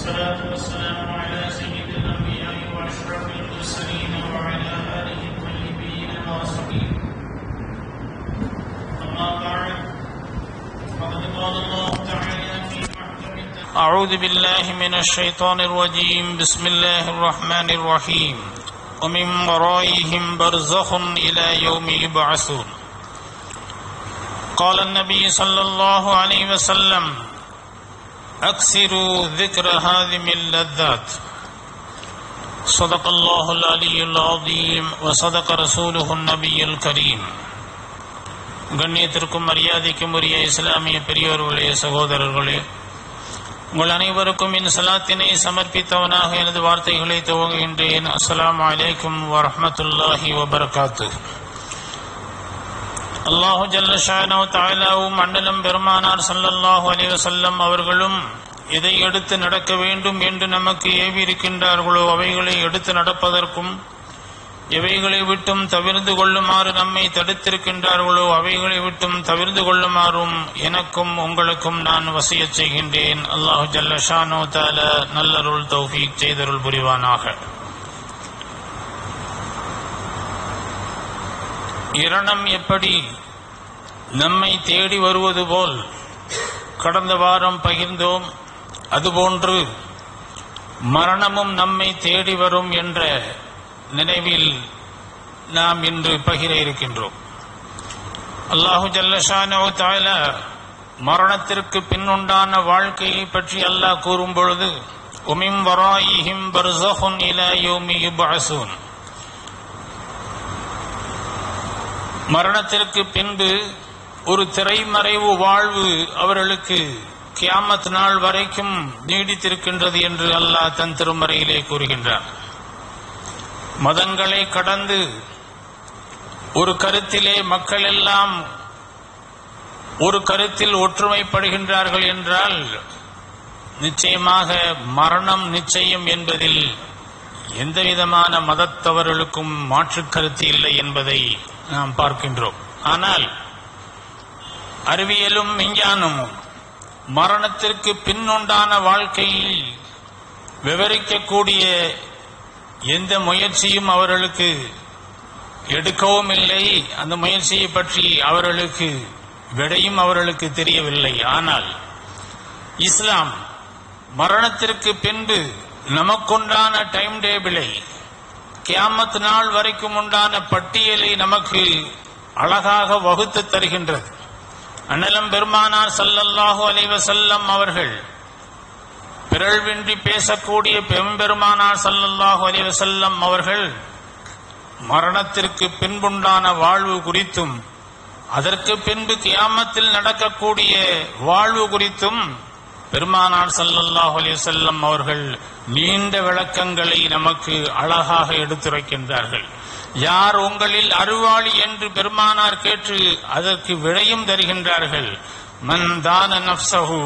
والصلاة والسلام على سيد الأنبياء وأشرف المرسلين وعلى آله الطيبين الواصلين أما بعد فقد قال الله تعالى في محكم التنزيل أعوذ بالله من الشيطان الرجيم بسم الله الرحمن الرحيم ومن ورائهم برزخ إلى يوم يبعثون قال النبي صلى الله عليه وسلم أكثروا ذكر هذه اللذات صدق الله العلي العظيم وصدق رسوله النبي الكريم கண்ணியத்திற்கும் மரியாதைக்கும் உரிய இஸ்லாமிய பெரியோர்களே சகோதரர்களே உங்கள் அனைவருக்கும் என் சலாத்தினை சமர்ப்பித்தவனாக எனது வார்த்தைகளை துவங்குகின்றேன் அஸ்ஸலாமு அலைக்கும் வரஹ்மத்துல்லாஹி வபரகாத்து அல்லாஹு ஜல்ல ஷானோ தாலாவும் அண்ணலும் பெருமானார் ஸல்லல்லாஹு அலைஹி வஸல்லம் அவர்களும் எதை எடுத்து நடக்க வேண்டும் என்று நமக்கு ஏவி இருக்கின்றார்களோ அவைகளை எடுத்து நடப்பதற்கும் எவைகளை விட்டும் தவிர்ந்து கொள்ளுமாறு நம்மை தடுத்திருக்கின்றார்களோ அவைகளை விட்டும் தவிர்ந்து கொள்ளுமாறும் எனக்கும் உங்களுக்கும் நான் வசியச் செய்கின்றேன் அல்லாஹு ஜல்ல ஷானோ தால நல்லருள் தௌஃபீக் செய்தருள் புரிவானாக இரணம் எப்படி நம்மை தேடி வருவது போல் கடந்த வாரம் பகிர்ந்தோம் அதுபோன்று மரணமும் நம்மை தேடி வரும் என்ற நினைவில் நாம் இன்று பகிர இருக்கின்றோம் அல்லாஹு ஜல்லஷானோ தால மரணத்திற்கு பின்னுண்டான வாழ்க்கையை பற்றி அல்லாஹ் கூறும் பொழுது உமிம் வராயிஹிம் பர்சஹுன் இலா யௌமி யுபஅஸூன் மரணத்திற்கு பின்பு ஒரு திரைமறைவு வாழ்வு அவர்களுக்கு கியாமத் நாள் வரைக்கும் நீடித்திருக்கின்றது என்று அல்லாஹ் தன் திருமறையிலே கூறுகின்றார் மதங்களை கடந்து ஒரு கருத்திலே மக்கள் எல்லாம் ஒரு கருத்தில் ஒற்றுமைப்படுகின்றார்கள் என்றால் நிச்சயமாக மரணம் நிச்சயம் என்பதில் எந்த விதமான மதத்தவர்களுக்கும் மாற்று கருத்து இல்லை என்பதை நாம் பார்க்கின்றோம் ஆனால் அறிவியலும் விஞ்ஞானமும் மரணத்திற்கு பின்னுண்டான வாழ்க்கையில் விவரிக்கக்கூடிய எந்த முயற்சியும் அவர்களுக்கு எடுக்கவும் இல்லை அந்த முயற்சியை பற்றி அவர்களுக்கு விடையும் அவர்களுக்கு தெரியவில்லை ஆனால் இஸ்லாம் மரணத்திற்கு பின்பு நமக்குண்டான டைம் டேபிளை கியாமத் நாள் வரைக்கும் உண்டான பட்டியலை நமக்கு அழகாக வகுத்து தருகின்றது அண்ணலம் பெருமானார் சல்லல்லாஹு அலைவசல்லம் அவர்கள் பிறழ்வின்றி பேசக்கூடிய பெருமானார் சல்லல்லாஹு அலைவசல்லம் அவர்கள் மரணத்திற்கு பின்புண்டான வாழ்வு குறித்தும் அதற்கு பின்பு கியாமத்தில் நடக்கக்கூடிய வாழ்வு குறித்தும் பெருமானார் சல்லல்லாஹு அலைவசல்லம் அவர்கள் நீண்ட விளக்கங்களை நமக்கு அழகாக எடுத்துரைக்கின்றார்கள் யார் உங்களில் அருவாளி என்று பெருமானார் கேட்டு அதற்கு விடையும் தருகின்றார்கள் மன் தான நப்சஹு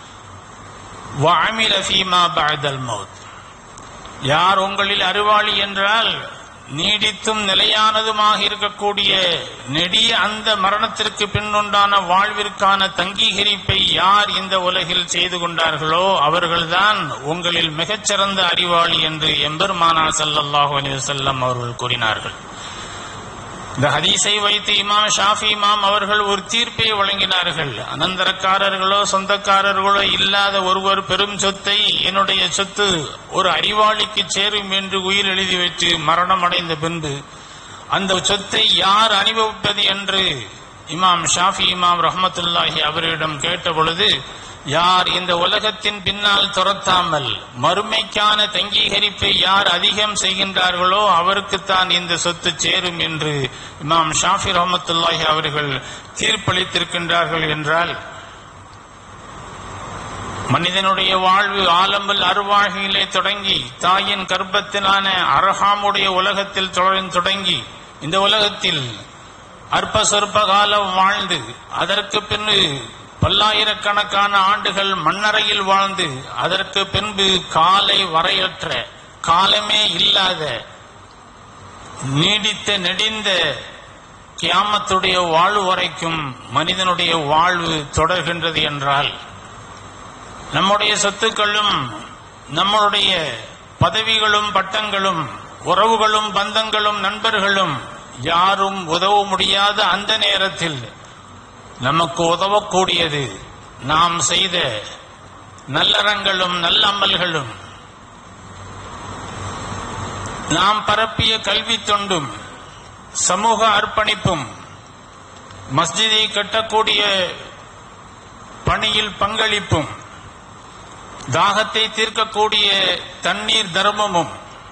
வஅமில ஃபீமா பஅதல் மௌத் யார் உங்களில் அருவாளி என்றால் நீடித்தும் நிலையானதுமாக இருக்கக்கூடிய நெடிய அந்த மரணத்திற்கு பின்னுண்டான வாழ்விற்கான தங்கீகரிப்பை யார் இந்த உலகில் செய்து கொண்டார்களோ அவர்கள்தான் உங்களில் மிகச்சிறந்த அறிவாளி என்று எம்பெருமானார் சல்லல்லாஹு அலைஹி வஸல்லம் அவர்கள் கூறினார்கள் இந்த ஹதீஸை வைத்து இமாம் ஷாஃபி இமாம் அவர்கள் ஒரு தீர்ப்பை வழங்கினார்கள் அனந்தரக்காரர்களோ சொந்தக்காரர்களோ இல்லாத ஒருவர் பெரும் சொத்தை என்னுடைய சொத்து ஒரு அறிவாளிக்கு சேரும் என்று உயிர் எழுதி வைத்து மரணம் அடைந்த பின்பு அந்த சொத்தை யார் அனுபவிப்பது என்று இமாம் ஷாஃபி இமாம் ரஹமத்துல்லாஹி அவரிடம் கேட்ட பொழுது யார் இந்த உலகத்தின் பின்னால் துரத்தாமல் மறுமைக்கான தங்கீகரிப்பை யார் அதிகம் செய்கின்றார்களோ அவருக்குத்தான் இந்த சொத்து சேரும் என்று இமாம் ஷாஃபி ரஹமத்துல்லாஹி அவர்கள் தீர்ப்பளித்திருக்கின்றார்கள் என்றால் மனிதனுடைய வாழ்வு ஆலம்பல் அருவாழ்கிலே தொடங்கி தாயின் கர்ப்பத்திலான அரகாமுடைய உலகத்தில் தொடங்கி இந்த உலகத்தில் அற்ப சொற்ப காலம் வாழ்ந்து அதற்கு பின்பு பல்லாயிரக்கணக்கான ஆண்டுகள் மண்ணறையில் வாழ்ந்து அதற்கு பின்பு காலை வரையற்ற காலமே இல்லாத நீடித்த நெடிந்த கியாமத்துடைய வாழ்வு வரைக்கும் மனிதனுடைய வாழ்வு தொடர்கின்றது என்றால் நம்முடைய சொத்துக்களும் நம்மளுடைய பதவிகளும் பட்டங்களும் உறவுகளும் பந்தங்களும் நண்பர்களும் யாரும் உதவ முடியாத அந்த நேரத்தில் நமக்கு உதவக்கூடியது நாம் செய்த நல்லறங்களும் நல்லமல்களும் நாம் பரப்பிய கல்வி தொண்டும் சமூக அர்ப்பணிப்பும் மஸ்ஜிதை கட்டக்கூடிய பணியில் பங்களிப்பும் தாகத்தை தீர்க்கக்கூடிய தண்ணீர் தர்மமும்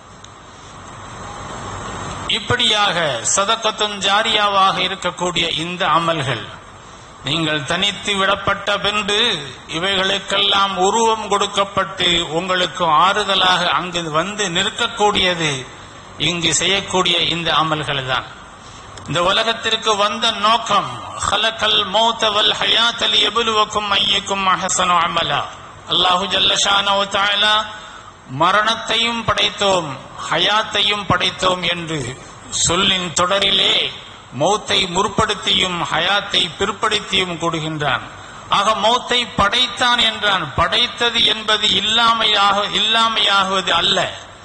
இப்படியாக சதக்கத்தும் ஜாரியாவாக இருக்கக்கூடிய இந்த அமல்கள் நீங்கள் தனித்து விடப்பட்ட பின்பு இவைகளுக்கெல்லாம் உருவம் கொடுக்கப்பட்டு உங்களுக்கு ஆறுதலாக அங்கு வந்து நிற்கக்கூடியது இங்கு செய்யக்கூடிய இந்த அமல்கள் தான் இந்த உலகத்திற்கு வந்த நோக்கம் ஹலக்கல் மௌத்தவல் ஹயாத்தல் எபுலுவக்கும் ஐயக்கும் அஹசனு அமலா அல்லாஹு ஜல்லஷானோ தாலா மரணத்தையும் படைத்தோம் ஹயாத்தையும் படைத்தோம் என்று சொல்லின் தொடரிலே மௌத்தை முற்படுத்தியும் ஹயாத்தை பிற்படுத்தியும் கொடுகின்றான் ஆக மௌத்தை படைத்தான் என்றான் படைத்தது என்பது இல்லாமையாக இல்லாமையாகுவது அல்ல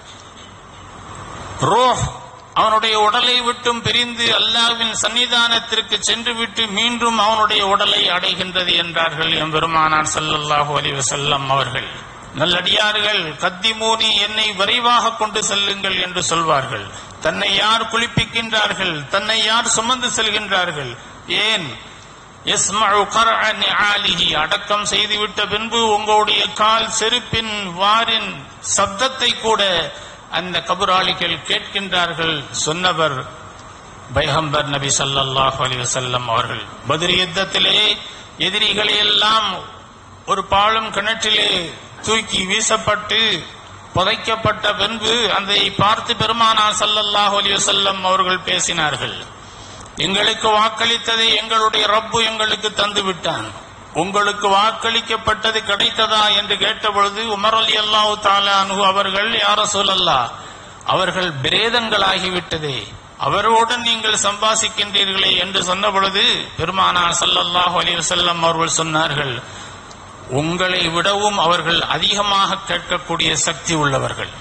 ரோஹ் அவனுடைய உடலை விட்டும் பிரிந்து அல்லாவின் சன்னிதானத்திற்கு சென்று விட்டு மீண்டும் அவனுடைய உடலை அடைகின்றது என்றார்கள் எம் பெருமானார் ஸல்லல்லாஹு அலைஹி வஸல்லம் அவர்கள் நல்லடியார்கள் கத்திமூனி என்னை விரைவாக கொண்டு செல்லுங்கள் என்று சொல்வார்கள் தன்னை யார் குளிப்பிக்கின்றார்கள் தன்னை யார் சுமந்து செல்கின்றார்கள் ஏன் யஸ்மஉ கர்அ நிஆலிஹி அடக்கம் செய்துவிட்ட பின்பு உங்களுடைய கால் செருப்பின் வாரின் சப்தத்தை கூட அந்த கபுராளிகள் கேட்கின்றார்கள் சொன்னவர் பைகம்பர் நபி ஸல்லல்லாஹு அலைஹி வஸல்லம் அவர்கள் பத்ர் யுத்தத்திலே எதிரிகளை எல்லாம் ஒரு பாழும் கிணற்றிலே தூக்கி வீசப்பட்டு புதைக்கப்பட்ட பின்பு அதை பார்த்து பெருமானார் ஸல்லல்லாஹு அலைஹி வஸல்லம் அவர்கள் பேசினார்கள் எங்களுக்கு வாக்களித்ததை எங்களுடைய ரப்பு எங்களுக்கு தந்து விட்டான் உங்களுக்கு வாக்களிக்கப்பட்டது கிடைத்ததா என்று கேட்டபொழுது உமர் அலி அல்லாஹு தாலானு அவர்கள் யார சொல்லல்லா அவர்கள் பிரேதங்களாகிவிட்டதே அவரோடு நீங்கள் சம்பாசிக்கின்றீர்களே என்று சொன்ன பொழுது பெருமானார் ஸல்லல்லாஹு அலைஹி வஸல்லம் அவர்கள் சொன்னார்கள் உங்களை விடவும் அவர்கள் அதிகமாக கேட்கக்கூடிய சக்தி உள்ளவர்கள்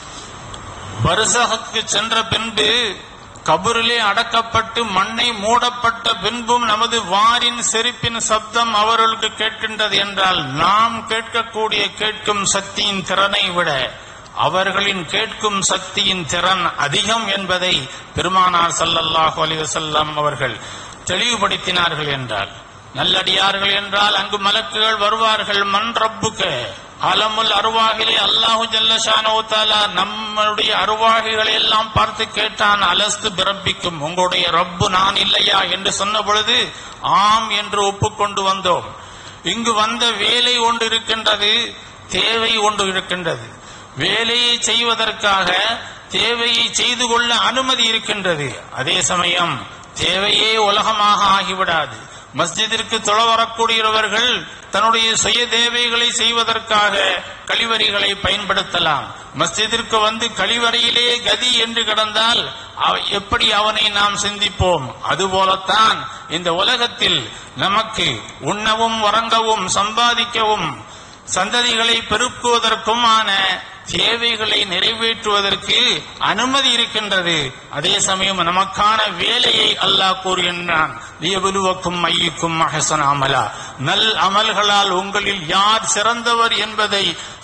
பர்சகுக்கு சென்ற பின்பு கபரிலே அடக்கப்பட்டு மண்ணை மூடப்பட்ட பின்பும் நமது வாரின் செருப்பின் சப்தம் அவர்களுக்கு கேட்கின்றது என்றால் நாம் கேட்கக்கூடிய கேட்கும் சக்தியின் திறனை விட அவர்களின் கேட்கும் சக்தியின் திறன் அதிகம் என்பதை பெருமானார் ஸல்லல்லாஹு அலைஹி வஸல்லம் அவர்கள் தெளிவுபடுத்தினார்கள் என்றால் நல்லடியார்கள் என்றால் அங்கு மலக்குகள் வருவார்கள் மண் ரப்புக்க அலமுல் அருவாகிலே அல்லாஹு ஜல்லஷானோ தாலா நம்மளுடைய அருவாகிகளை எல்லாம் பார்த்து கேட்டான் அலஸ்து பிறப்பிக்கும் உங்களுடைய ரப்பு நான் இல்லையா என்று சொன்ன பொழுது ஆம் என்று ஒப்புக்கொண்டு வந்தோம் இங்கு வந்த வேலை ஒன்று இருக்கின்றது தேவை ஒன்று இருக்கின்றது வேலையை செய்வதற்காக தேவையை செய்து கொள்ள அனுமதி இருக்கின்றது அதே சமயம் தேவையே உலகமாக ஆகிவிடாது மஸ்ஜிதிற்கு தொழ வரக்கூடியவர்கள் தன்னுடைய சுய தேவைகளை செய்வதற்காக கழிவறைகளை பயன்படுத்தலாம் மஸ்ஜிதிற்கு வந்து கழிவறையிலே கதி என்று கிடந்தால் அவ- எப்படி அவனை நாம் சிந்திப்போம் அதுபோலத்தான் இந்த உலகத்தில் நமக்கு உண்ணவும் உறங்கவும் சம்பாதிக்கவும் சந்ததிகளை பெருக்குவதற்குமான தேவைகளை நிறைவேற்றுவதற்கு அனுமதி இருக்கின்றது அதே சமயம் நமக்கான வேலையை அல்லாஹ் கூறுகின்றான் லியபுலுவக்கும் மையுக்கும் அஹசன் அமலா நல் அமல்களால் உங்களில் யார் சிறந்தவர் என்பதை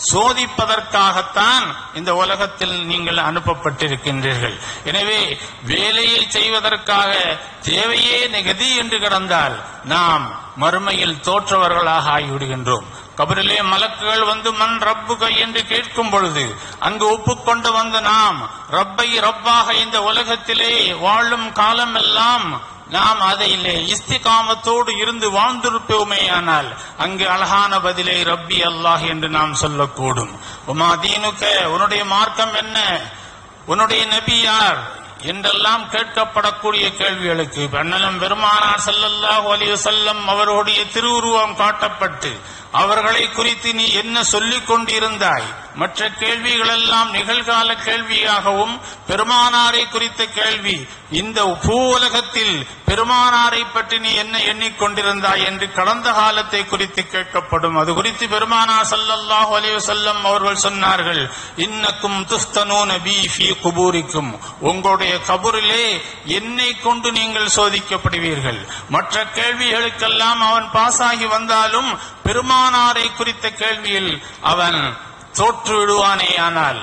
சோதிப்பதற்காகத்தான் இந்த உலகத்தில் நீங்கள் அனுப்பப்பட்டிருக்கின்றீர்கள் எனவே வேலையை செய்வதற்காக தேவையே நிகதி என்று கிடந்தால் நாம் மறுமையில் தோற்றவர்களாக ஆகிவிடுகின்றோம் கபரிலே மலக்குகள் வந்து மண் ரப்புக என்று கேட்கும் பொழுது அங்கு ஒப்புக்கொண்டு வந்த நாம் ரப்பை ரப்பாக இந்த உலகத்திலே வாழும் காலமெல்லாம் நாம் அதிலே இஸ்திகாமத்தோடு இருந்து வாழ்ந்திருப்போமே ஆனால் அங்கு அழகான பதிலை ரப்பி அல்லாஹ் என்று நாம் சொல்லக்கூடும் உமா தீனுக்க உன்னுடைய மார்க்கம் என்ன உன்னுடைய நபி யார் என்றெல்லாம் கேட்கப்படக்கூடிய கேள்விகளுக்கு அண்ணலம் பெருமானார் ஸல்லல்லாஹு அலைஹி வஸல்லம் அவருடைய திருவுருவம் காட்டப்பட்டு அவர்களை குறித்து நீ என்ன சொல்லிக் கொண்டிருந்தாய் மற்ற கேள்விகளெல்லாம் நிகழ்கால கேள்வியாகவும் பெருமானாரை குறித்த கேள்வி இந்த பூ உலகத்தில் பெருமானாரை பற்றி நீ என்ன எண்ணிக்கொண்டிருந்தாய் என்று கடந்த காலத்தை குறித்து கேட்கப்படும் அது குறித்து பெருமானார் ஸல்லல்லாஹு அலைஹி வஸல்லம் அவர்கள் சொன்னார்கள் இன்னக்கும் துஃப்தனூன பி ஃபீ குபூரிக்கும் உங்களுடைய கபூரிலே என்னை கொண்டு நீங்கள் சோதிக்கப்படுவீர்கள் மற்ற கேள்விகளுக்கெல்லாம் அவன் பாஸ் ஆகி வந்தாலும் பெருமானாரை குறித்த கேள்வியில் அவன் தோற்று விடுவானே ஆனால்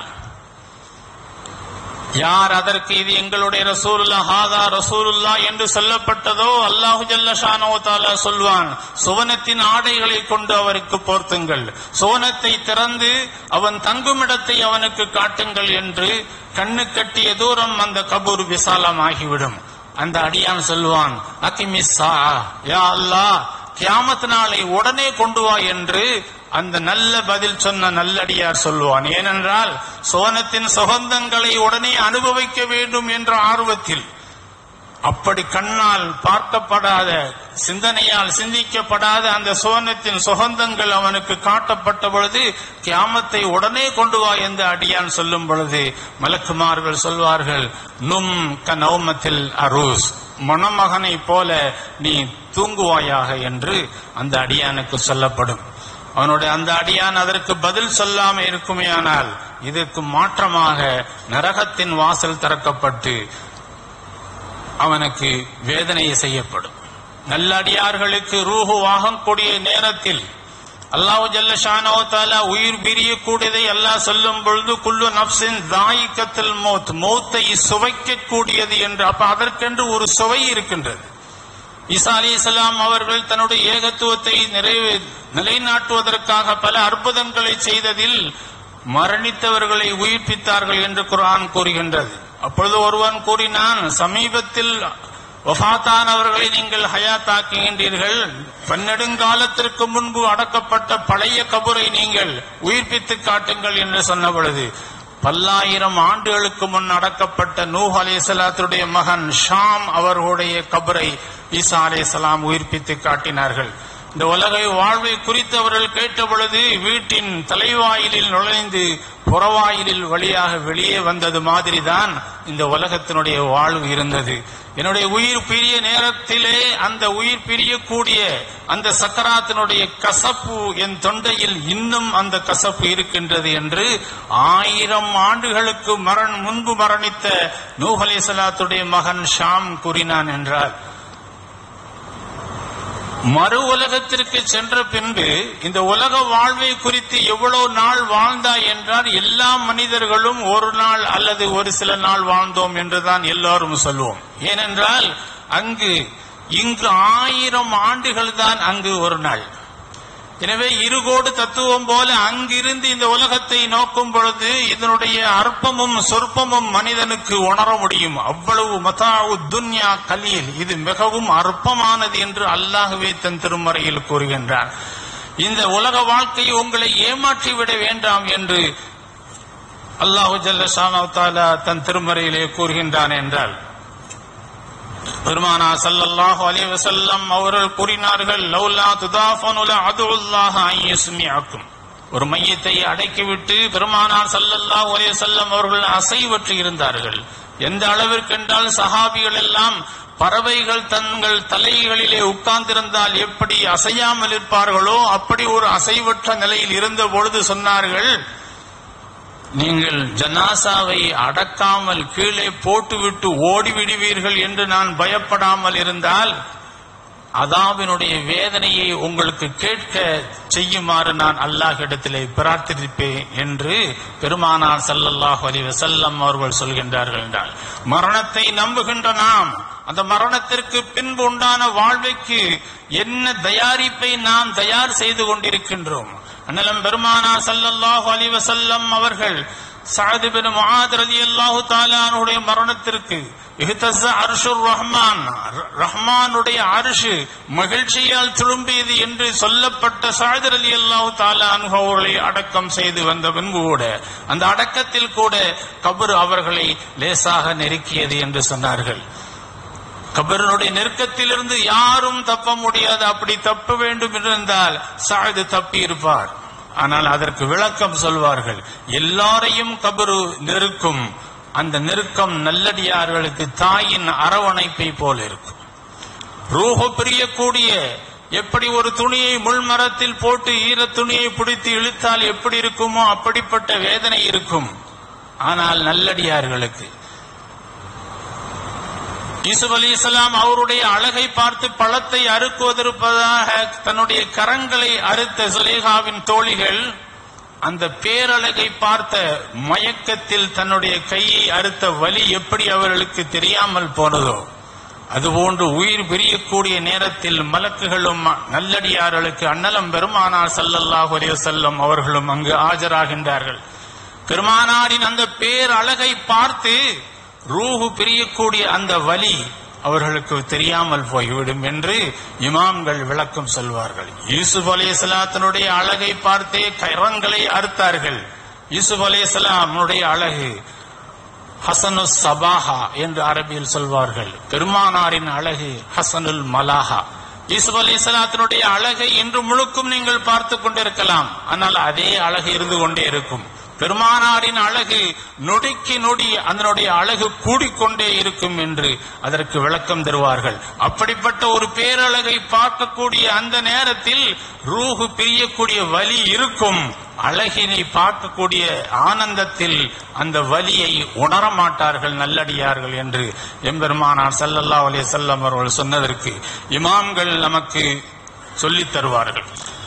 யார் அதற்கு இது எங்களுடைய ரசூலுல்லா ஹாதா ரசூலுல்லா என்று சொல்லப்பட்டதோ அல்லாஹு ஜல்ல ஷானோ தாலா சொல்வான் சுவனத்தின் ஆடைகளை கொண்டு அவருக்கு போர்த்துங்கள் சுவனத்தை திறந்து அவன் தங்குமிடத்தை அவனுக்கு காட்டுங்கள் என்று கண்ணு கட்டிய தூரம் அந்த கபூர் விசாலமாகிவிடும் அந்த அடியான் சொல்வான் அகிமிஸ்ஸா யா அல்லாஹ் கியாமத் நாளை உடனே கொண்டு வா என்று அந்த நல்ல பதில் சொன்ன நல்லடியார் சொல்லுவான் ஏனென்றால் சோனத்தின் சுகந்தங்களை உடனே அனுபவிக்க வேண்டும் என்ற ஆர்வத்தில் அப்படி கண்ணால் பார்க்கப்படாத சிந்தனையால் சிந்திக்கப்படாத அந்த சோனத்தின் சுகந்தங்கள் அவனுக்கு காட்டப்பட்ட பொழுது கியாமத்தை உடனே கொண்டு வா என்று அடியான் சொல்லும் பொழுது மலக்குமார்கள் சொல்வார்கள் நும் க நௌமத்தில் அரூஸ் மணமகனை போல நீ தூங்குவாயாக என்று அந்த அடியானுக்கு சொல்லப்படும் அவனுடைய அந்த அடியான் அதற்கு பதில் சொல்லாம இருக்குமேயானால் இதற்கு மாற்றமாக நரகத்தின் வாசல் திறக்கப்பட்டு அவனுக்கு வேதனை செய்யப்படும் நல்ல அடியார்களுக்கு ரூஹு வாங்கக்கூடிய நேரத்தில் அல்லாஹ் ஜல்ல ஷானோ தாலா உயிர் பிரியக்கூடியதை அல்லாஹ் சொல்லும் பொழுது குல்லு நப்சின் தாயிக்கத்தில் மௌத் மௌத்தை சுவைக்கக்கூடியது என்று அப்ப அதற்கென்று ஒரு சுவை இருக்கின்றது ஈசா அலி இஸ்லாம் அவர்கள் தன்னுடைய ஏகத்துவத்தை நிறைவே நிலைநாட்டுவதற்காக பல அற்புதங்களை செய்ததில் மரணித்தவர்களை உயிர்ப்பித்தார்கள் என்று குர்ஆன் கூறுகின்றது அப்பொழுது ஒருவன் கூறினான் சமீபத்தில் வஃபாத்தானவர்களை நீங்கள் ஹயாத்தாக்குகின்றீர்கள் பன்னெடுங்காலத்திற்கு முன்பு அடக்கப்பட்ட பழைய கபரை நீங்கள் உயிர்ப்பித்து காட்டுங்கள் என்று சொன்ன பொழுது பல்லாயிரம் ஆண்டுகளுக்கு முன் அடக்கப்பட்ட நூஹ் அலைஹிஸ்ஸலாத்துடைய மகன் ஷாம் அவர்களுடைய கபரை ஈசா அலைஹிஸ்ஸலாம் உயிர்ப்பித்து காட்டினார்கள் இந்த உலகை வாழ்வை குறித்து அவர்கள் கேட்ட பொழுது வீட்டின் தலைவாயிலில் நுழைந்து புறவாயிலில் வழியாக வெளியே வந்தது மாதிரிதான் இந்த உலகத்தினுடைய வாழ்வு இருந்தது என்னுடைய உயிர் பிரிய நேரத்திலே அந்த உயிர் பிரியக்கூடிய அந்த சக்கராத்தினுடைய கசப்பு என் தொண்டையில் இன்னும் அந்த கசப்பு இருக்கின்றது என்று ஆயிரம் ஆண்டுகளுக்கு மரண் முன்பு மரணித்த நூஹ் அலைஹிஸ்ஸலாத்துடைய மகன் ஷாம் கூறினான் என்றார் மறு உலகத்திற்கு சென்ற பின்பு இந்த உலக வாழ்வை குறித்து எவ்வளவு நாள் வாழ்ந்தாய் என்றால் எல்லா மனிதர்களும் ஒரு நாள் அல்லது ஒரு சில நாள் வாழ்ந்தோம் என்றுதான் எல்லாரும் சொல்லுவோம் ஏனென்றால் அங்கு இங்கு ஆயிரம் ஆண்டுகள் தான் அங்கு ஒரு நாள் எனவே இருகோடு தத்துவம் போல அங்கிருந்து இந்த உலகத்தை நோக்கும் பொழுது இதனுடைய அற்பமும் சொற்பமும் மனிதனுக்கு உணர முடியும் அவ்வளவு மதாவு துன்யா கலியில் இது மிகவும் அற்பமானது என்று அல்லாஹ்வே தன் திருமறையில் கூறுகின்றார் இந்த உலக வாழ்க்கை உங்களை ஏமாற்றி விட வேண்டாம் என்று அல்லாஹு ஜல்ல தாலா தன் திருமறையிலே கூறுகின்றான் என்றால் பெருமானா ஸல்லல்லாஹு அலைஹி வஸல்லம் அவர்கள் கூறினார்கள் லௌலா துதாஃபனுல அதுல்லாஹ ஐயஸ்மிஅக்கும் ஒரு மையத்தை அடக்கிவிட்டு பெருமானார் ஸல்லல்லாஹு அலைஹி வஸல்லம் அவர்கள் அசைவற்று இருந்தார்கள் எந்த அளவிற்கென்றால் சஹாபிகள் எல்லாம் பறவைகள் தங்கள் தலைகளிலே உட்கார்ந்திருந்தால் எப்படி அசையாமல் இருப்பார்களோ அப்படி ஒரு அசைவற்ற நிலையில் இருந்த பொழுது சொன்னார்கள் நீங்கள் ஜனாசாவை அடக்காமல் கீழே போட்டுவிட்டு ஓடிவிடுவீர்கள் என்று நான் பயப்படாமல் இருந்தால் அதாவினுடைய வேதனையை உங்களுக்கு கேட்க செய்யுமாறு நான் அல்லாஹ்விடத்திலே பிரார்த்திப்பேன் என்று பெருமானார் ஸல்லல்லாஹு அலைஹி வஸல்லம் அவர்கள் சொல்கின்றார்கள் என்றால் மரணத்தை நம்புகின்ற நாம் அந்த மரணத்திற்கு பின்பு உண்டான வாழ்வைக்கு என்ன தயாரிப்பை நாம் தயார் செய்து கொண்டிருக்கின்றோம் அண்ணலம் பெருமானா ஸல்லல்லாஹு அலைஹி வஸல்லம் அவர்கள் சஅத் பின் முஆத் ரலியல்லாஹு தஆலாவுடைய மரணத்திற்கு இஹ்தஸ அர்ஷுர் ரஹ்மான் ரஹ்மானுடைய அர்ஷு மகிழ்ச்சியால் துளும்பியது என்று சொல்லப்பட்ட சஅத் ரலியல்லாஹு தஆலா அன்ஹு அவர்களை அடக்கம் செய்து வந்த பின்பு கூட அந்த அடக்கத்தில் கூட கபர் அவர்களை லேசாக நெருக்கியது என்று சொன்னார்கள் கபரனுடைய நெருக்கத்திலிருந்து யாரும் தப்ப முடியாது அப்படி தப்ப வேண்டும் என்றிருந்தால் சாயது தப்பி இருப்பார் ஆனால் அதற்கு விளக்கம் சொல்வார்கள் எல்லாரையும் கபரு நெருக்கும் அந்த நெருக்கம் நல்லடியார்களுக்கு தாயின் அரவணைப்பை போல இருக்கும் ரூஹு பிரியக்கூடிய எப்படி ஒரு துணியை முள்மரத்தில் போட்டு ஈர துணியை பிடித்து இழுத்தால் எப்படி இருக்குமோ அப்படிப்பட்ட வேதனை இருக்கும் ஆனால் நல்லடியார்களுக்கு யூசுப் அலி இஸ்லாம் அவருடைய அழகை பார்த்து பழத்தை அறுக்குவதற்காக தன்னுடைய கரங்களை அறுத்த சுலேகாவின் தோழிகள் அந்த பேரழகை பார்த்த மயக்கத்தில் தன்னுடைய கையை அறுத்த வலி எப்படி அவர்களுக்கு தெரியாமல் போனதோ அதுபோன்று உயிர் பிரியக்கூடிய நேரத்தில் மலக்குகளும் நல்லடியார்களுக்கு அன்னலம் பெருமானார் ஸல்லல்லாஹு அலைஹி வஸல்லம் அவர்களும் அங்கு ஆஜராகின்றார்கள் பெருமானாரின் அந்த பேர் அழகை பார்த்து ரூஹு பிரியக்கூடிய அந்த வலி அவர்களுக்கு தெரியாமல் போய்விடும் என்று இமாம்கள் விளக்கம் சொல்வார்கள் யூசுப் அலைஹிஸ்ஸலாத்தினுடைய அழகை பார்த்தே கரங்களை அறுத்தார்கள் யூசுப் அலைஹிஸ்ஸலாமுடைய அழகு ஹசனு சபாஹா என்று அரபியில் சொல்வார்கள் பெருமானாரின் அழகு ஹசனுல் மலாஹா யூசுப் அலி இஸ்லாத்தினுடைய அழகை இன்று முழுக்கும் நீங்கள் பார்த்து கொண்டிருக்கலாம் ஆனால் அதே அழகு இருந்து கொண்டே இருக்கும் பெருமானாரின் அழகு நொடிக்கு நொடி அதனுடைய அழகு கூடிக்கொண்டே இருக்கும் என்று அதற்கு விளக்கம் தருவார்கள் அப்படிப்பட்ட ஒரு பேரழகை பார்க்கக்கூடிய அந்த நேரத்தில் ரூஹு பிரியக்கூடிய வலி இருக்கும் அழகினை பார்க்கக்கூடிய ஆனந்தத்தில் அந்த வலியை உணர மாட்டார்கள் நல்லடியார்கள் என்று எம்பெருமானார் ஸல்லல்லாஹு அலைஹி வஸல்லம் அவர்கள் சொன்னதற்கு இமாம்கள் நமக்கு சொல்லித் தருவார்கள்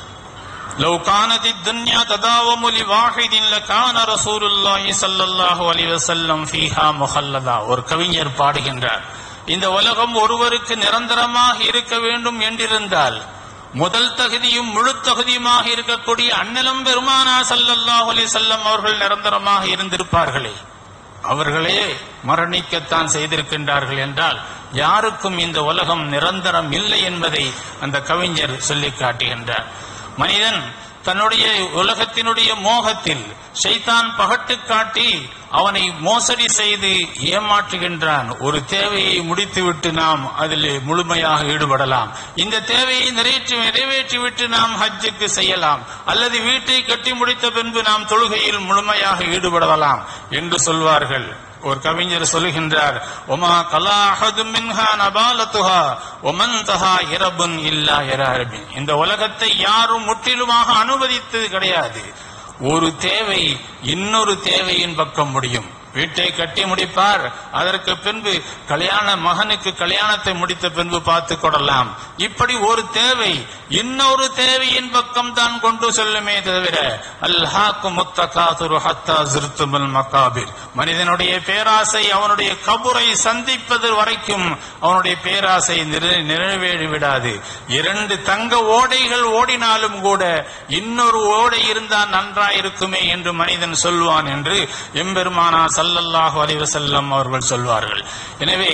لو كانت الدنيا تداوم لواحد لكان رسول الله صلى الله عليه وسلم فيها مخلدا ஒரு கவிஞர் பாடுகின்றார் இந்த உலகம் ஒருவருக்கு நிரந்தரமாக இருக்க வேண்டும் என்றிருந்தால் முதல் தகுதியும் முழு தகுதியுமாக இருக்கக்கூடிய அண்ணலம் பெருமானா ஸல்லல்லாஹு அலைஹி வஸல்லம் அவர்கள் நிரந்தரமாக இருந்திருப்பார்களே அவர்களே மரணிக்கத்தான் செய்திருக்கின்றார்கள் என்றால் யாருக்கும் இந்த உலகம் நிரந்தரம் இல்லை என்பதை அந்த கவிஞர் சொல்லிக் காட்டுகின்றார் மனிதன் தன்னுடைய உலகத்தினுடைய மோகத்தில் ஷைத்தான் பகட்டு காட்டி அவனை மோசடி செய்து ஏமாற்றுகின்றான் ஒரு தேவையை முடித்துவிட்டு நாம் அதில் முழுமையாக ஈடுபடலாம் இந்த தேவையை நிறைவேற்றி நிறைவேற்றிவிட்டு நாம் ஹஜ்ஜுக்கு செய்யலாம் அல்லது வீட்டை கட்டி முடித்த பின்பு நாம் தொழுகையில் முழுமையாக ஈடுபடலாம் என்று சொல்வார்கள் ஒரு கவிஞர் சொல்லுகின்றார் ஒமா கலா அஹதும் மின்ஹா நபாலத்துஹா ஒமன் தஹா இரபுன் இல்லா இரபின் இந்த உலகத்தை யாரும் முற்றிலுமாக அனுமதித்தது கிடையாது ஒரு தேவை இன்னொரு தேவையின் பக்கம் முடியும் வீட்டை கட்டி முடிப்பார் அதற்கு பின்பு கல்யாண மகனுக்கு கல்யாணத்தை முடித்த பின்பு பார்த்து கொள்ளலாம் இப்படி ஒரு தேவை இன்னொரு தேவையின் பக்கம் தான் கொண்டு செல்லுமே தவிர அல்ஹாக்கு முத்தகாதுரு ஹத்தா ஜிருத்துமல் மகாபிர் மனிதனுடைய பேராசை அவனுடைய கபுரை சந்திப்பது வரைக்கும் அவனுடைய பேராசை நிறை- நிறைவேறி விடாது இரண்டு தங்க ஓடைகள் ஓடினாலும் கூட இன்னொரு ஓடை இருந்தால் நன்றாயிருக்குமே என்று மனிதன் சொல்வான் என்று எம்பெருமானா ஸல்லல்லாஹு அலைஹி வஸல்லம் அவர்கள் சொல்வார்கள் எனவே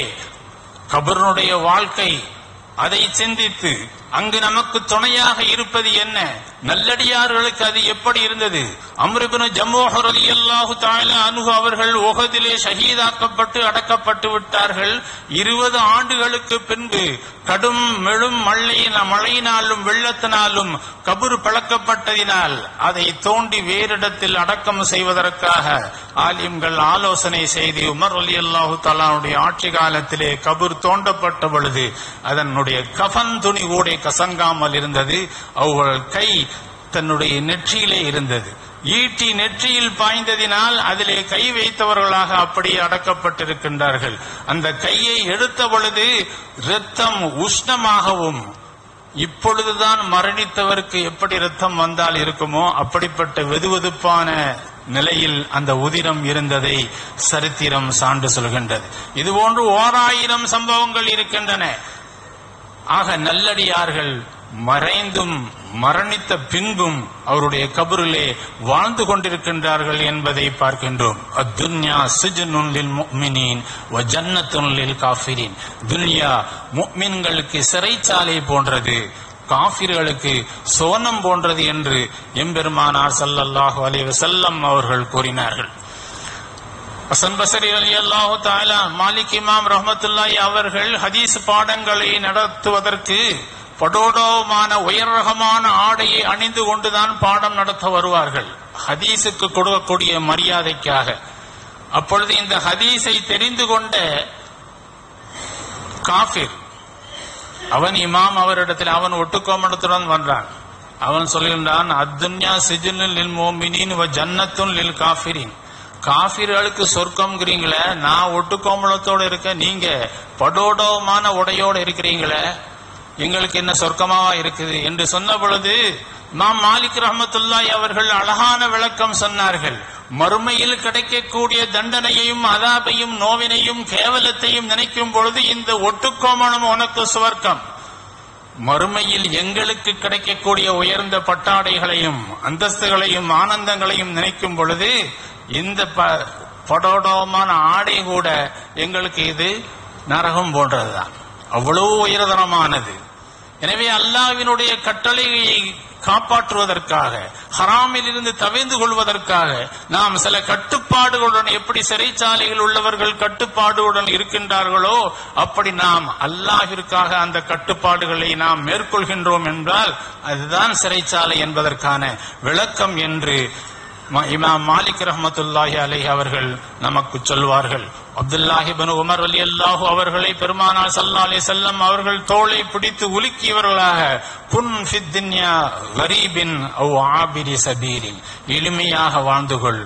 கபருடைய வாழ்க்கை அதை சிந்தித்து அங்கு நமக்கு துணையாக இருப்பது என்ன நல்லடியார்களுக்கு அது எப்படி இருந்தது அம்ருபின் ஜம்மோஹ் ரலியல்லாஹு தஆலா அன்ஹு அவர்கள் உஹதிலே ஷஹீதாக்கப்பட்டு அடக்கப்பட்டு விட்டார்கள் இருபது ஆண்டுகளுக்கு பின்பு கடும் மெழும் மழை மழையினாலும் வெள்ளத்தினாலும் கபரு பழக்கப்பட்டதினால் அதை தோண்டி வேறிடத்தில் அடக்கம் செய்வதற்காக ஆலிம்கள் ஆலோசனை செய்து உமர் அலி அல்லாஹு தலானுடைய ஆட்சி காலத்திலே கபர் தோண்டப்பட்ட பொழுது அதனுடைய கஃன் துணி கூட கசங்காமல் இருந்தது அவர்கள் கை தன்னுடைய நெற்றியிலே இருந்தது ஈட்டி நெற்றியில் பாய்ந்ததினால் அதிலே கை வைத்தவர்களாக அப்படியே அடக்கப்பட்டிருக்கின்றார்கள் அந்த கையை எடுத்த பொழுது இரத்தம் உஷ்ணமாகவும் இப்பொழுதுதான் மரணித்தவருக்கு எப்படி ரத்தம் வந்தால் இருக்குமோ அப்படிப்பட்ட வெதுவெதுப்பான நிலையில் அந்த உதிரம் இருந்ததை சரித்திரம் சான்று சொல்கின்றது இதுபோன்று ஓராயிரம் சம்பவங்கள் இருக்கின்றன ஆக நல்லடியார்கள் மறைந்தும் மரணித்த பின்பும் அவருடைய கபரிலே வாழ்ந்து கொண்டிருக்கின்றார்கள் என்பதை பார்க்கின்றோம் அத்துன்யா சிஜ்னுன் லில் முஃமினீன் வ ஜன்னத்துன் லில் காஃபிரின் துன்யா முஃமின்களுக்கு சிறைச்சாலை போன்றது காஃபிர்களுக்கு சோனம் போன்றது என்று எம்பெருமானார் ஸல்லல்லாஹு அலைஹி வஸல்லம் அவர்கள் கூறினார்கள் ஹசன் பசரி அலி அல்லாஹு தாலா மாலிக் இமாம் ரஹமத்துல்லாஹி அவர்கள் ஹதீஸ் பாடங்களை நடத்துவதற்கு படோடோமான உயர் ரகமான ஆடையை அணிந்து கொண்டுதான் பாடம் நடத்த வருவார்கள் ஹதீஸுக்கு கொடுக்கக்கூடிய மரியாதைக்காக அப்பொழுது இந்த ஹதீஸை தெரிந்து கொண்ட காஃபிர் அவன் இமாம் அவரிடத்தில் அவன் ஒட்டுக்கோமணத்துடன் வந்தான் அவன் சொல்கின்றான் அத்துன்யா சிஜினுல் லில் மோமினின் வ ஜன்னத்துன் லில் காஃபிரின் காஃபிர்களுக்கு சொர்க்கம்ங்கிறீங்களே நான் ஒட்டுக்கோமளத்தோட இருக்க நீங்க படோடோமான உடையோட இருக்கிறீங்களே எங்களுக்கு என்ன சொர்க்கமாவா இருக்குது என்று சொன்ன பொழுது இமாம் மாலிக் ரஹமத்துல்லாய் அவர்கள் அழகான விளக்கம் சொன்னார்கள் மறுமையில் கிடைக்கக்கூடிய தண்டனையையும் அதாபையும் நோவினையும் கேவலத்தையும் நினைக்கும் பொழுது இந்த ஒட்டுக்கோமணம் உனக்கு சுவர்க்கம் மறுமையில் எங்களுக்கு கிடைக்கக்கூடிய உயர்ந்த பட்டாடைகளையும் அந்தஸ்துகளையும் ஆனந்தங்களையும் நினைக்கும் பொழுது இந்த ப- படோடோமான ஆடை கூட எங்களுக்கு இது நரகம் போன்றதுதான் அவ்வளவு உயர்தரமானது எனவே அல்லாவினுடைய கட்டளையை காப்பாற்றுவதற்காக ஹராமில் இருந்து தவிர்ந்து கொள்வதற்காக நாம் சில கட்டுப்பாடுகளுடன் எப்படி சிறைச்சாலையில் உள்ளவர்கள் கட்டுப்பாடுகளுடன் இருக்கின்றார்களோ அப்படி நாம் அல்லாஹிற்காக அந்த கட்டுப்பாடுகளை நாம் மேற்கொள்கின்றோம் என்றால் அதுதான் சிறைச்சாலை என்பதற்கான விளக்கம் என்று ம- இமாம் மாலிக் ரஹமத்துல்லாஹி அலைஹி அவர்கள் நமக்கு சொல்வார்கள் அப்துல்லாஹி பனு உமர் அலி அல்லாஹு அவர்களை பெருமானார் சல்லா அலி செல்லம் அவர்கள் தோளை பிடித்து உலுக்கியவர்களாக குன் ஃபித்துன்யா கரீபின் அவ் ஆபிரி சபீரின் எளிமையாக வாழ்ந்து கொள்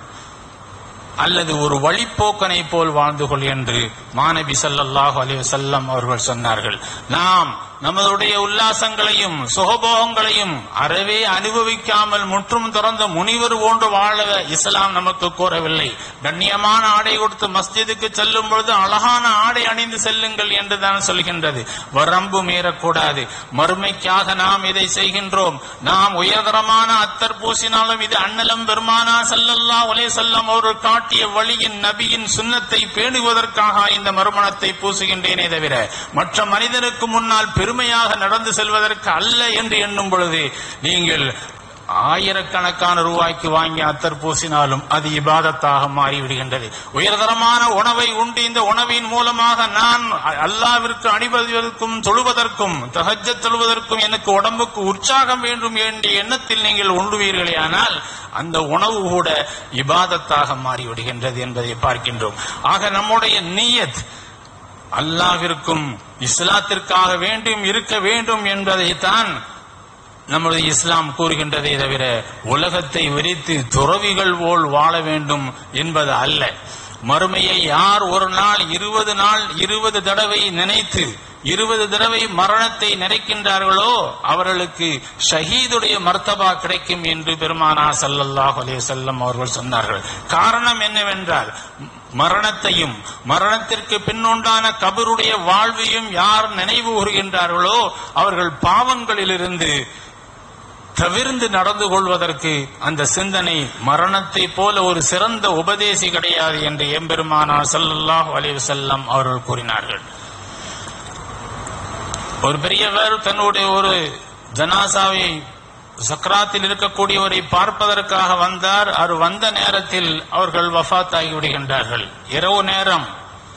அல்லது ஒரு வழிப்போக்கனை போல் வாழ்ந்து கொள் என்று மாநபி ஸல்லல்லாஹு அலைஹி வஸல்லம் அவர்கள் சொன்னார்கள் நாம் நமதுடைய உல்லாசங்களையும் சுகபோகங்களையும் அறவே அனுபவிக்காமல் முற்றும் துறந்த முனிவர் போன்று வாழ இஸ்லாம் நமக்கு கூறவில்லை கண்ணியமான ஆடை கொடுத்து மஸ்ஜிதுக்கு செல்லும் பொழுது அழகான ஆடை அணிந்து செல்லுங்கள் என்று தான் சொல்கின்றது வரம்பு மீறக்கூடாது மறுமைக்காக நாம் இதை செய்கின்றோம் நாம் உயர்தரமான அத்தர் பூசினாலும் இது அண்ணலம் பெருமானா சல்லல்லா ஒலே செல்லம் அவர்கள் காட்டிய வழியின் நபியின் சுன்னத்தை பேணுவதற்காக இந்த மறுமணத்தை பூசுகின்றேனே தவிர மற்ற மனிதனுக்கு முன்னால் பெருமையாக நடந்து செல்வதற்கு அல்ல என்று எண்ணும் பொழுது நீங்கள் ஆயிரக்கணக்கான ரூபாய்க்கு வாங்கி அத்தர் பூசினாலும் அது இபாதத்தாக மாறிவிடுகின்றது உயர்தரமான உணவை உண்டு இந்த உணவின் மூலமாக நான் அல்லாவிற்கு அணிவதற்கும் தொழுவதற்கும் தஹஜ்ஜத் தொழுவதற்கும் எனக்கு உடம்புக்கு உற்சாகம் வேண்டும் என்ற எண்ணத்தில் நீங்கள் உண்டுவீர்களே ஆனால் அந்த உணவு கூட இபாதத்தாக மாறிவிடுகின்றது என்பதை பார்க்கின்றோம் ஆக நம்முடைய நீயத் அல்லாவிற்கும் இஸ்லாத்திற்காக வேண்டும் இருக்க வேண்டும் என்பதைத்தான் நம்முடைய இஸ்லாம் கூறுகின்றதே தவிர உலகத்தை விரித்து துறவிகள் போல் வாழ வேண்டும் என்பது அல்ல மறுமையை யார் ஒரு நாள் இருபது நாள் இருபது தடவை நினைத்து இருபது தடவை மரணத்தை நினைக்கின்றார்களோ அவர்களுக்கு ஷஹீதுடைய மர்த்தபா கிடைக்கும் என்று பெருமானார் ஸல்லல்லாஹு அலைஹி வஸல்லம் அவர்கள் சொன்னார்கள் காரணம் என்னவென்றால் மரணத்தையும் மரணத்திற்கு பின்னுண்டான கபருடைய வாழ்வையும் யார் நினைவு கூறுகின்றார்களோ அவர்கள் பாவங்களிலிருந்து தவிர்ந்து நடந்து கொள்வதற்கு அந்த சிந்தனை மரணத்தை போல ஒரு சிறந்த உபதேசி கிடையாது என்று எம்பெருமானார் ஸல்லல்லாஹு அலைஹி வஸல்லம் அவர்கள் கூறினார்கள் ஒரு பெரியவர் தன்னுடைய ஒரு ஜனாசாவை சக்ராத்தில் இருக்கக்கூடியவரை பார்ப்பதற்காக வந்தார் அவர் வந்த நேரத்தில் அவர்கள் வஃபாத்தாகி விடுகின்றார்கள் இரவு நேரம்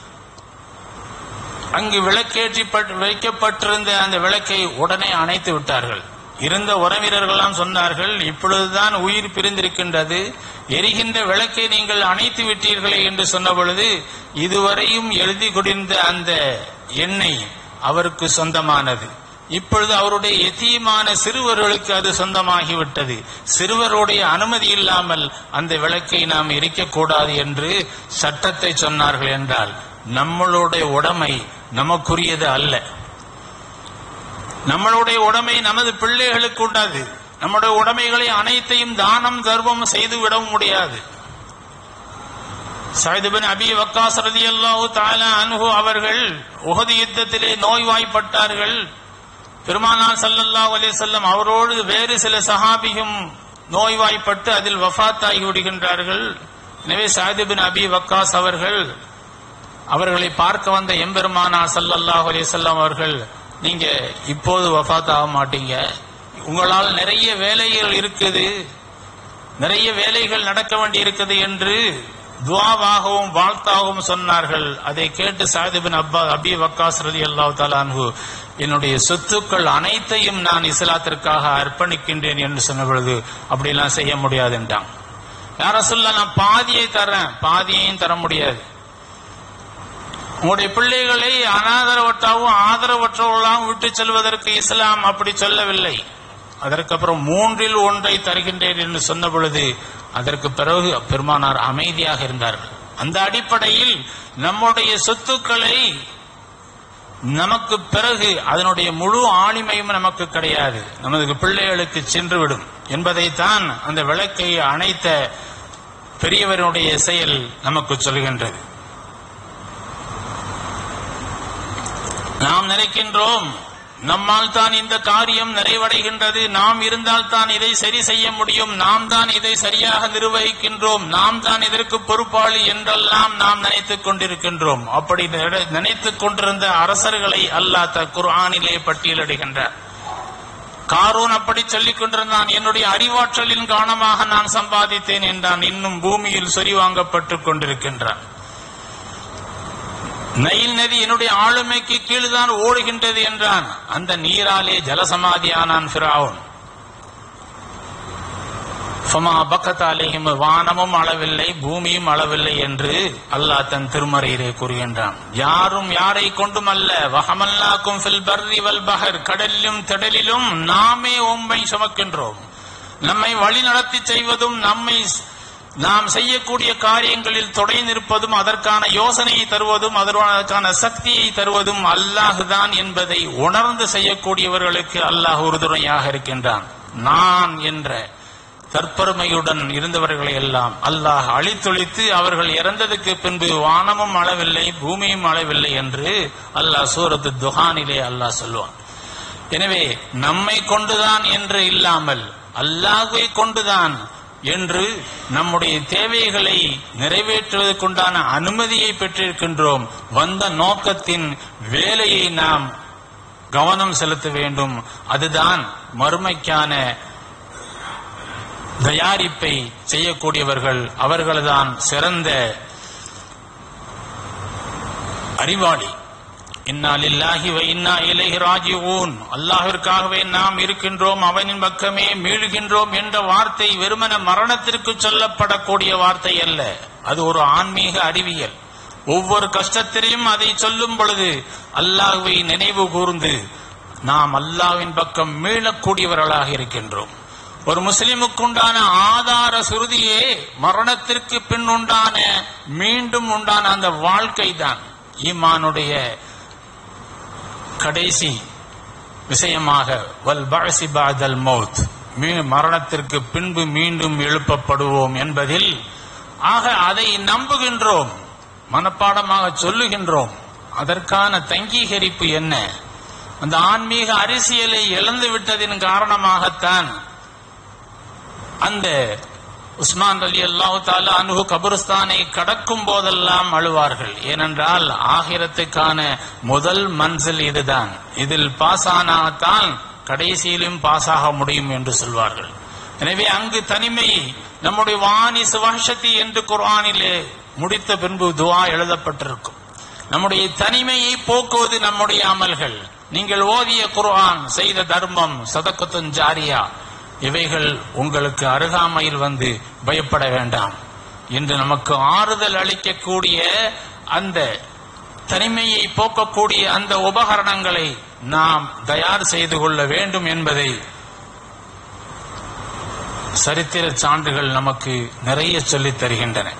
அங்கு விளக்கேற்றி பட்- வைக்கப்பட்டிருந்த அந்த விளக்கை உடனே அணைத்து விட்டார்கள் இருந்த உறவினர்கள்லாம் சொன்னார்கள் இப்பொழுதுதான் உயிர் பிரிந்திருக்கின்றது எரிகின்ற விளக்கை நீங்கள் அணைத்து விட்டீர்களே என்று சொன்ன பொழுது இதுவரையும் எழுதி கொண்டிருந்த அந்த எண்ணெய் அவருக்கு சொந்தமானது இப்பொழுது அவருடைய எத்தியமான சிறுவர்களுக்கு அது சொந்தமாகிவிட்டது சிறுவருடைய அனுமதி இல்லாமல் அந்த விளக்கை நாம் எரிக்கக்கூடாது என்று சட்டத்தை சொன்னார்கள் என்றால் நம்மளுடைய உடைமை நமக்குரியது அல்ல நம்மளுடைய உடைமை நமது பிள்ளைகளுக்கு உண்டாது நம்முடைய உடைமைகளை அனைத்தையும் தானம் தர்மம் செய்து விட முடியாது சைதுபின் அபி வக்காஸ் ரலியல்லாஹு தஆலா அன்ஹு அவர்கள் உஹது யுத்தத்திலே நோய்வாய்ப்பட்டார்கள் பெருமானார் ஸல்லல்லாஹு அலைஹி வஸல்லம் அவரோடு வேறு சில சஹாபியும் நோய்வாய்ப்பட்டு அதில் வஃபாத்தாகி விடுகின்றார்கள் எனவே சைதுபின் அபி வக்காஸ் அவர்கள் அவர்களை பார்க்க வந்த எம்பெருமானார் ஸல்லல்லாஹு அலைஹி வஸல்லம் அவர்கள் நீங்க இப்போது வஃபாத் ஆக மாட்டீங்க உங்களால் நிறைய வேலைகள் இருக்குது நிறைய வேலைகள் நடக்க வேண்டி இருக்குது என்று துவாவாகவும் வாழ்த்தாகவும் சொன்னார்கள் அதை கேட்டு சாதிபின் அப்பா அபி வக்காஸ் ரதி அல்லாஹ் தாலான்ஹு என்னுடைய சொத்துக்கள் அனைத்தையும் நான் இஸ்லாத்திற்காக அர்ப்பணிக்கின்றேன் என்று சொன்ன பொழுது அப்படிலாம் செய்ய முடியாது என்றான் யார சொல்ல நான் பாதியை தரேன் பாதியையும் தர முடியாது உங்களுடைய பிள்ளைகளை அனாதரவற்றாவும் ஆதரவற்றவர்களாகவும் விட்டு செல்வதற்கு இஸ்லாம் அப்படி சொல்லவில்லை அதற்கப்புறம் மூன்றில் ஒன்றை தருகின்றேன் என்று சொன்ன பொழுது அதற்கு பிறகு பெருமானார் அமைதியாக இருந்தார்கள் அந்த அடிப்படையில் நம்முடைய சொத்துக்களை நமக்கு பிறகு அதனுடைய முழு ஆளுமையும் நமக்கு கிடையாது நமது பிள்ளைகளுக்கு சென்றுவிடும் என்பதைத்தான் அந்த விளக்கை அணைத்த பெரியவருடைய செயல் நமக்கு சொல்கின்றது நாம் நினைக்கின்றோம் நம்மால் தான் இந்த காரியம் நிறைவடைகின்றது நாம் இருந்தால் தான் இதை சரி செய்ய முடியும் நாம் தான் இதை சரியாக நிர்வகிக்கின்றோம் நாம் தான் இதற்கு பொறுப்பாளி என்றெல்லாம் நாம் நினைத்துக் கொண்டிருக்கின்றோம் அப்படி நினை- நினைத்துக் கொண்டிருந்த அரசர்களை அல்லாஹ் த குர்ஆனிலே பட்டியலிடுகின்றார் காரூன் அப்படி சொல்லிக் கொண்டிருந்தான் என்னுடைய அறிவாற்றலின் காரணமாக நான் சம்பாதித்தேன் என்றான் இன்னும் பூமியில் சொறி வாங்கப்பட்டுக் கொண்டிருக்கின்றான் நைல் நதி என்னுடைய ஆளுமைக்கு கீழ்தான் ஓடுகின்றது என்றான் அந்த நீராலே ஜலசமாதியானான் ஃபிரௌன் ஃபமா பக்கத் அலைஹிம் வானமும் அளவில்லை பூமியும் அளவில்லை என்று அல்லாஹ் தன் திருமறையிலே கூறுகின்றான் யாரும் யாரை கொண்டும் அல்ல வஹமல்லாக்கும் ஃபில் பர்ரி வல் பஹர் கடலிலும் திடலிலும் நாமே உம்மை சுமக்கின்றோம் நம்மை வழி நடத்தி செய்வதும் நம்மை நாம் செய்யக்கூடிய காரியங்களில் தொடை நிற்பதும் அதற்கான யோசனையை தருவதும் அதற்கான சக்தியை தருவதும் அல்லாஹுதான் என்பதை உணர்ந்து செய்யக்கூடியவர்களுக்கு அல்லாஹ் உறுதுணையாக இருக்கின்றான் நான் என்ற தற்பெருமையுடன் இருந்தவர்களை எல்லாம் அல்லாஹ் அழித்தொழித்து அவர்கள் இறந்ததுக்கு பின்பு வானமும் அளவில்லை பூமியும் அளவில்லை என்று அல்லாஹ் சூரத்து துஹானிலே அல்லாஹ் சொல்லுவான் எனவே நம்மை கொண்டுதான் என்று இல்லாமல் அல்லாஹ்வை கொண்டுதான் என்று நம்முடைய தேவைகளை நிறைவேற்றுவதற்குண்டான அனுமதியை பெற்றிருக்கின்றோம் வந்த நோக்கத்தின் வேலையை நாம் கவனம் செலுத்த வேண்டும் அதுதான் மறுமைக்கான தயாரிப்பை செய்யக்கூடியவர்கள் அவர்கள்தான் சிறந்த அறிவாளி இன்னா லில்லாஹி வ இன்னா இலைஹி ராஜிஊன் அல்லாஹ்விற்காகவே நாம் இருக்கின்றோம் அவனின் பக்கமே மீளுகின்றோம் என்ற வார்த்தை வெறுமன மரணத்திற்கு சொல்லப்படக்கூடிய வார்த்தை அல்ல அது ஒரு ஆன்மீக அறிவியல் ஒவ்வொரு கஷ்டத்திலையும் அதை சொல்லும் பொழுது அல்லாஹ்வை நினைவு கூர்ந்து நாம் அல்லாஹ்வின் பக்கம் மீளக்கூடியவர்களாக இருக்கின்றோம் ஒரு முஸ்லிமுக்கு உண்டான ஆதார சுருதியே மரணத்திற்கு பின் உண்டான மீண்டும் உண்டான அந்த வாழ்க்கை தான் ஈமானுடைய கடைசி விஷயமாக வல் பஅசி பஅதல் மௌத் மீ- மரணத்திற்கு பின்பு மீண்டும் எழுப்பப்படுவோம் என்பதில் ஆக அதை நம்புகின்றோம் மனப்பாடமாக சொல்லுகின்றோம் அதற்கான தங்கீகரிப்பு என்ன அந்த ஆன்மீக அரசியலை இழந்து விட்டதின் காரணமாகத்தான் அந்த உஸ்மான் அலி அல்லாஹு தாலா அனுகு கபருஸ்தானை கடக்கும் போதெல்லாம் அழுவார்கள் ஏனென்றால் ஆகிரத்துக்கான முதல் மன்சில் இதுதான் இதில் பாஸ் ஆனால்தான் கடைசியிலும் பாஸ் ஆக முடியும் என்று சொல்வார்கள் எனவே அங்கு தனிமை நம்முடைய வாணி சுவாஷத்தி என்று குர்ஆனிலே முடித்த பின்பு துவா எழுதப்பட்டிருக்கும் நம்முடைய தனிமையை போக்குவது நம்முடைய அமல்கள் நீங்கள் ஓதிய குர்ஆன் செய்த தர்மம் சதக்கத்துன் ஜாரியா இவைகள் உங்களுக்கு அருகாமையில் வந்து பயப்பட வேண்டாம் என்று நமக்கு ஆறுதல் அளிக்கக்கூடிய அந்த தனிமையை போக்கக்கூடிய அந்த உபகரணங்களை நாம் தயார் செய்து கொள்ள வேண்டும் என்பதை சரித்திர சான்றுகள் நமக்கு நிறைய சொல்லித் தருகின்றன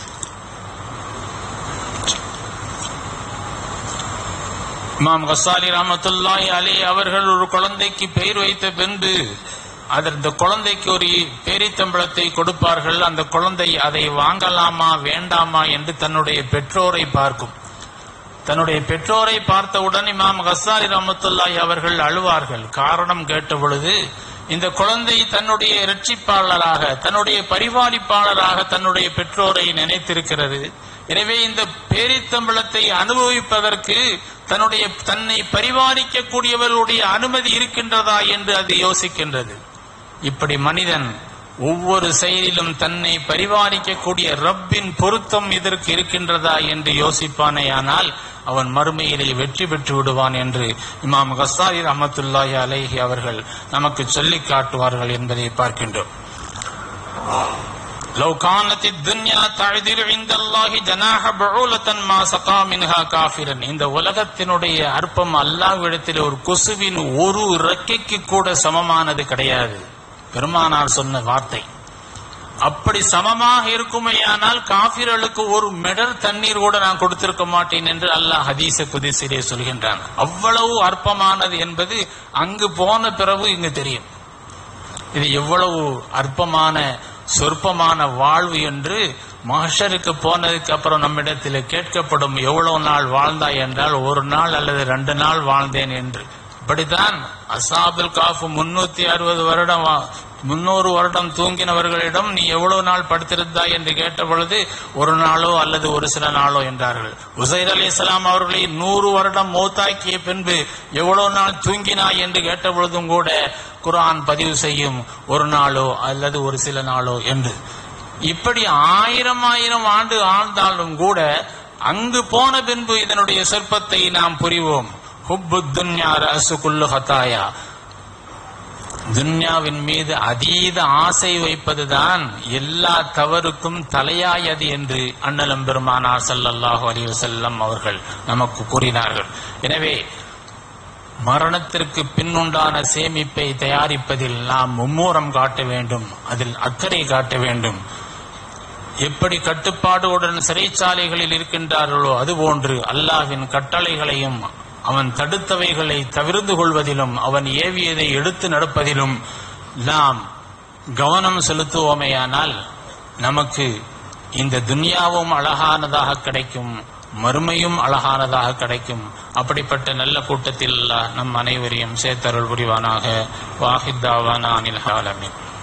இமாம் கசாலி ரஹமத்துல்லாஹி அலி அவர்கள் ஒரு குழந்தைக்கு பெயர் வைத்த பின்பு அதர் அந்த குழந்தைக்கு ஒரு பேரித்தம்பளத்தை கொடுப்பார்கள் அந்த குழந்தை அதை வாங்கலாமா வேண்டாமா என்று தன்னுடைய பெற்றோரை பார்க்கும் தன்னுடைய பெற்றோரை பார்த்தவுடன் இமாம் கசாலி ரஹமத்துல்லாஹி அவர்கள் அழுவார்கள் காரணம் கேட்ட பொழுது இந்த குழந்தை தன்னுடைய இரட்சிப்பாளராக தன்னுடைய பரிபாலிப்பாளராக தன்னுடைய பெற்றோரை நினைத்திருக்கிறது எனவே இந்த பேரித்தம்பளத்தை அனுபவிப்பதற்கு தன்னுடைய தன்னை பரிபாலிக்கக்கூடியவர்களுடைய அனுமதி இருக்கின்றதா என்று அது யோசிக்கின்றது இப்படி மனிதன் ஒவ்வொரு செயலிலும் தன்னை பரிபாலிக்கக்கூடிய ரப்பின் பொருத்தம் இதற்கு இருக்கின்றதா என்று யோசிப்பானேயானால் அவன் மறுமையிலே வெற்றி பெற்று விடுவான் என்று இமாம் கஸ்தாரி ரஹமத்துல்லாஹி அலைஹி அவர்கள் நமக்கு சொல்லிக் காட்டுவார்கள் என்பதை பார்க்கின்றோம் لو كانت الدنيا تعدل عند الله جناح بعولة ما سقى منها كافرا இந்த உலகத்தினுடைய அற்பம் அல்லாஹ்விடத்தில் ஒரு கொசுவின் ஒரு இறக்கைக்கு கூட சமமானது கிடையாது பெருமானார் சொன்ன வார்த்தை அப்படி சமமாக இருக்குமேயானால் காபிர்களுக்கு ஒரு மெடர் தண்ணீர் கூட நான் கொடுத்திருக்க மாட்டேன் என்று அல்லாஹ் ஹதீஸ குதிசிலே சொல்கின்றான் அவ்வளவு அற்பமானது என்பது அங்கு போன பிறகு இங்கு தெரியும் இது எவ்வளவு அற்பமான சொற்பமான வாழ்வு என்று மஹஷருக்கு போனதுக்கு அப்புறம் நம்மிடத்தில் கேட்கப்படும் எவ்வளவு நாள் வாழ்ந்தாய் என்றால் ஒரு நாள் அல்லது ரெண்டு நாள் வாழ்ந்தேன் என்று இப்படித்தான் அசாபுல் காஃபு முன்னூத்தி அறுபது வருடம் வா- முன்னூறு வருடம் தூங்கினவர்களிடம் நீ எவ்வளவு நாள் படுத்திருந்தாய் என்று கேட்ட பொழுது ஒரு நாளோ அல்லது ஒரு சில நாளோ என்றார்கள் உசைர் அலி இஸ்லாம் அவர்களை நூறு வருடம் மௌத்தாக்கிய பின்பு எவ்வளவு நாள் தூங்கினாய் என்று கேட்ட பொழுதும் கூட குர்ஆன் பதிவு செய்யும் ஒரு நாளோ அல்லது ஒரு சில நாளோ என்று இப்படி ஆயிரம் ஆயிரம் ஆண்டு ஆழ்ந்தாலும் கூட அங்கு போன பின்பு இதனுடைய சொற்பத்தை நாம் புரிவோம் ஹுப்பு துன்யா ரசு குல்லு ஹத்தாயா துன்யாவின் மீது அதீத ஆசை வைப்பதுதான் எல்லா தவறுக்கும் தலையாயது என்று அண்ணலம் பெருமானார் ஸல்லல்லாஹு அலைஹி வஸல்லம் அவர்கள் நமக்கு கூறினார்கள் எனவே மரணத்திற்கு பின்னுண்டான சேமிப்பை தயாரிப்பதில் நாம் மும்மூரம் காட்ட வேண்டும் அதில் அக்கறை காட்ட வேண்டும் எப்படி கட்டுப்பாடுடன் சிறைச்சாலைகளில் இருக்கின்றார்களோ அதுபோன்று அல்லாஹ்வின் கட்டளைகளையும் அவன் தடுத்தவைகளை தவிர்ந்து கொள்வதிலும் அவன் ஏவியதை எடுத்து நடப்பதிலும் நாம் கவனம் செலுத்துவோமேயானால் நமக்கு இந்த துன்யாவும் அழகானதாக கிடைக்கும் மறுமையும் அழகானதாக கிடைக்கும் அப்படிப்பட்ட நல்ல கூட்டத்தில் அல்லாஹ் நம் அனைவரையும் சேர்த்தருள் புரிவானாக வாஹித்தாவான அனில் ஆலமீன்